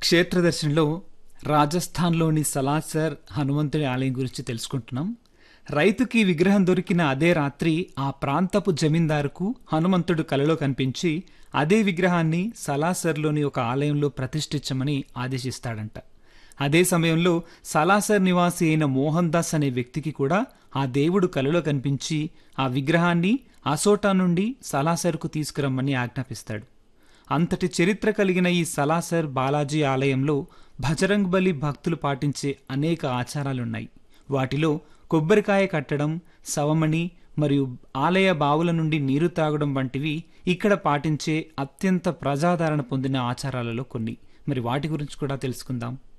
క్షేత్రదర్శనంలో రాజస్థాన్లోని సలాసర్ హనుమంతుడి ఆలయం గురించి తెలుసుకుంటున్నాం రైతుకి విగ్రహం దొరికిన అదే రాత్రి ఆ ప్రాంతపు జమీందారుకు హనుమంతుడు కలలో కనిపించి అదే విగ్రహాన్ని సలాసర్లోని ఒక ఆలయంలో ప్రతిష్ఠించమని ఆదేశిస్తాడంట అదే సమయంలో సలాసర్ నివాసి అయిన మోహన్ దాస్ అనే వ్యక్తికి కూడా ఆ దేవుడు కలలో కనిపించి ఆ విగ్రహాన్ని అసోటా నుండి సలాసర్కు తీసుకురమ్మని ఆజ్ఞాపిస్తాడు అంతటి చరిత్ర కలిగిన ఈ సలాసర్ బాలాజీ ఆలయంలో భజరంగ్ బలి భక్తులు పాటించే అనేక ఆచారాలున్నాయి వాటిలో కొబ్బరికాయ కట్టడం సవమణి మరియు ఆలయ బావుల నుండి నీరు తాగడం వంటివి ఇక్కడ పాటించే అత్యంత ప్రజాదరణ పొందిన ఆచారాలలో కొన్ని మరి వాటి గురించి కూడా తెలుసుకుందాం